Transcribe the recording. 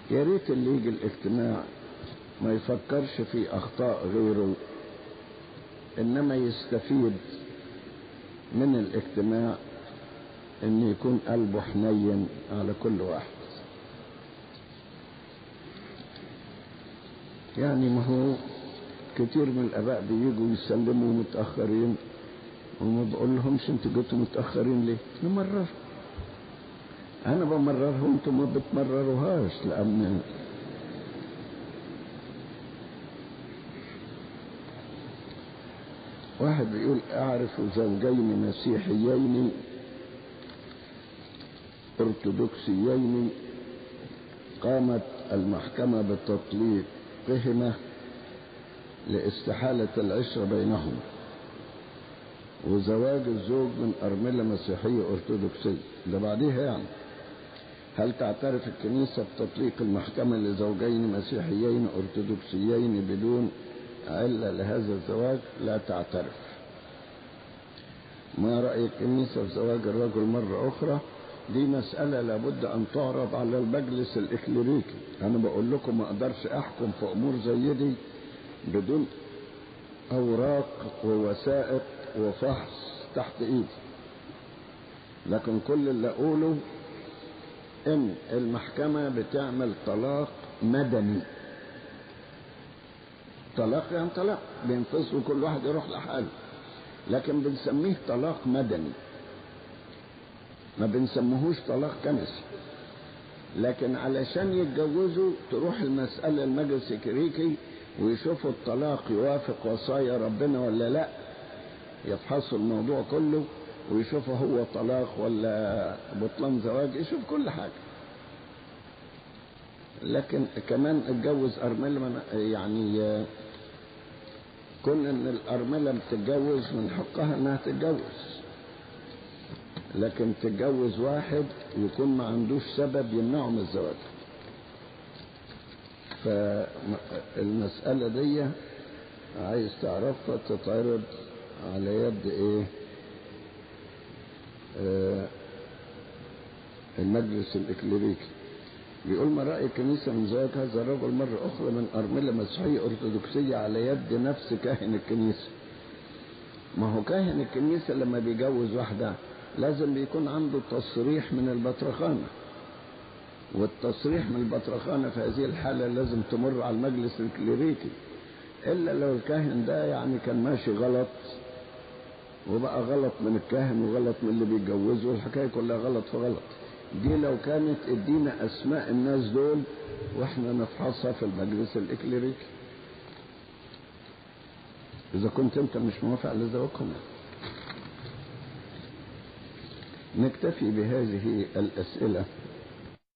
يا ريت اللي يجي الاجتماع ما يفكرش في اخطاء غيره انما يستفيد من الاجتماع ان يكون قلبه حنين على كل واحد يعني ما هو كتير من الاباء بيجوا يسلموا متاخرين وما بقول لهمش انتوا جيتوا متاخرين ليه نمرر انا بمررها وانتم ما بتمرروهاش لان واحد بيقول اعرف زوجين مسيحيين ارثوذكسيين قامت المحكمة بتطليقهما لاستحالة العشرة بينهم وزواج الزوج من أرملة مسيحية أرثوذكسية ده بعديها يعني هل تعترف الكنيسة بتطليق المحكمة لزوجين مسيحيين أرثوذكسيين بدون علة لهذا الزواج لا تعترف ما رأي الكنيسة في زواج الرجل مرة أخرى دي مسألة لابد أن تعرض على المجلس الإكليريكي أنا بقول لكم ما أقدرش أحكم في أمور زي دي بدون أوراق ووثائق وفحص تحت إيدي لكن كل اللي أقوله إن المحكمة بتعمل طلاق مدني طلاق يعني طلاق بينفصلوا كل واحد يروح لحاله لكن بنسميه طلاق مدني ما بنسموهوش طلاق كنسي لكن علشان يتجوزوا تروح المسألة المجلس الكريكي ويشوفوا الطلاق يوافق وصايا ربنا ولا لا يفحصوا الموضوع كله ويشوفوا هو طلاق ولا بطلان زواج يشوف كل حاجة لكن كمان اتجوز أرملة يعني كون ان الأرملة بتتجوز من حقها انها تتجوز لكن تتجوز واحد يكون ما عندوش سبب يمنعه من الزواج فالمسألة دي عايز تعرفها تتعرض على يد ايه آه المجلس الإكليريكي بيقول ما رأي الكنيسة من زواج هذا الرجل مرة أخرى من أرملة مسيحية أرثوذكسية على يد نفس كاهن الكنيسة ما هو كاهن الكنيسة لما بيجوز واحدة لازم بيكون عنده تصريح من البطرخانة والتصريح من البطرخانة في هذه الحالة لازم تمر على المجلس الكليريكي إلا لو الكاهن ده يعني كان ماشي غلط وبقى غلط من الكاهن وغلط من اللي بيتجوزه والحكاية كلها غلط في غلط دي لو كانت ادينا اسماء الناس دول واحنا نفحصها في المجلس الاكليريكي اذا كنت انت مش موافق على زواجهم نكتفي بهذه الاسئله